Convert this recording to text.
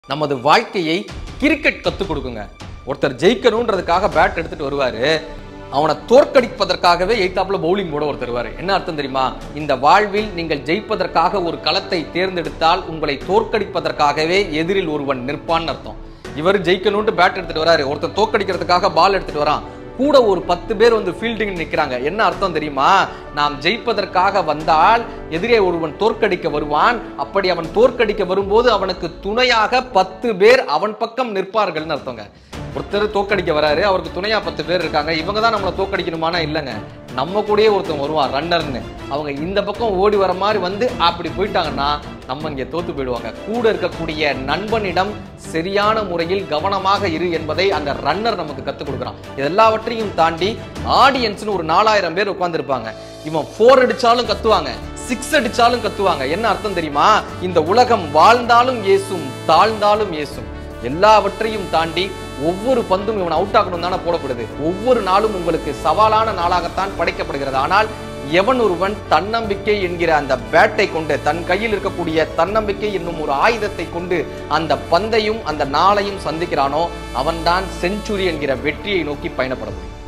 நமது வாழ்க்கையை கிரிக்கெட் கத்துக் கொடுக்குங்க ஒருத்தர் ஜெயிக்கணுன்றதுக்காக பேட் எடுத்துட்டு வருவாரு அவனை தோற்கடிப்பதற்காகவே எய்தாப்புல பவுலிங் போட ஒருத்தர் வருவாரு என்ன அர்த்தம் தெரியுமா இந்த வாழ்வில் நீங்கள் ஜெயிப்பதற்காக ஒரு களத்தை தேர்ந்தெடுத்தால் உங்களை தோற்கடிப்பதற்காகவே எதிரில் ஒருவன் நிற்பான்னு அர்த்தம் இவர் ஜெயிக்கணும்னு பேட் எடுத்துட்டு வராரு ஒருத்தர் தோற்கடிக்கிறதுக்காக பால் எடுத்துட்டு வரான் கூட ஒரு பத்து பேர் வந்து ஃபீல்டிங் நிக்கிறாங்க என்ன அர்த்தம் தெரியுமா நாம் ஜெயிப்பதற்காக வந்தால் எதிரே ஒருவன் தோற்கடிக்க வருவான் அப்படி அவன் தோற்கடிக்க வரும்போது அவனுக்கு துணையாக பத்து பேர் அவன் பக்கம் நிற்பார்கள்னு அர்த்தங்க ஒருத்தர் தோற்கடிக்க வராரு அவருக்கு துணையா பத்து பேர் இருக்காங்க இவங்க தான் நம்மளை தோற்கடிக்கணுமானா இல்லைங்க நம்ம கூடயே ஒருத்தன் வருவான் ரன்னர்னு அவங்க இந்த பக்கம் ஓடி வர மாதிரி வந்து அப்படி போயிட்டாங்கன்னா நம்ம இங்க தோத்து போயிடுவாங்க கூட இருக்கக்கூடிய நண்பனிடம் சரியான முறையில் கவனமாக இரு என்பதை அந்த ரன்னர் நமக்கு கத்துக் கொடுக்குறான் இது எல்லாவற்றையும் தாண்டி ஆடியன்ஸ்னு ஒரு நாலாயிரம் பேர் உட்கார்ந்திருப்பாங்க இவன் ஃபோர் அடிச்சாலும் கத்துவாங்க சிக்ஸ் அடிச்சாலும் கத்துவாங்க என்ன அர்த்தம் தெரியுமா இந்த உலகம் வாழ்ந்தாலும் ஏசும் தாழ்ந்தாலும் ஏசும் எல்லாவற்றையும் தாண்டி ஒவ்வொரு பந்தும் இவன் அவுட் ஆகணும் தானே போடப்படுது ஒவ்வொரு நாளும் உங்களுக்கு சவாலான நாளாகத்தான் படைக்கப்படுகிறது ஆனால் எவன் ஒருவன் தன்னம்பிக்கை என்கிற அந்த பேட்டை கொண்டு தன் கையில் இருக்கக்கூடிய தன்னம்பிக்கை என்னும் ஒரு ஆயுதத்தை கொண்டு அந்த பந்தையும் அந்த நாளையும் சந்திக்கிறானோ அவன்தான் செஞ்சுரி என்கிற வெற்றியை நோக்கி பயணப்பட முடியும்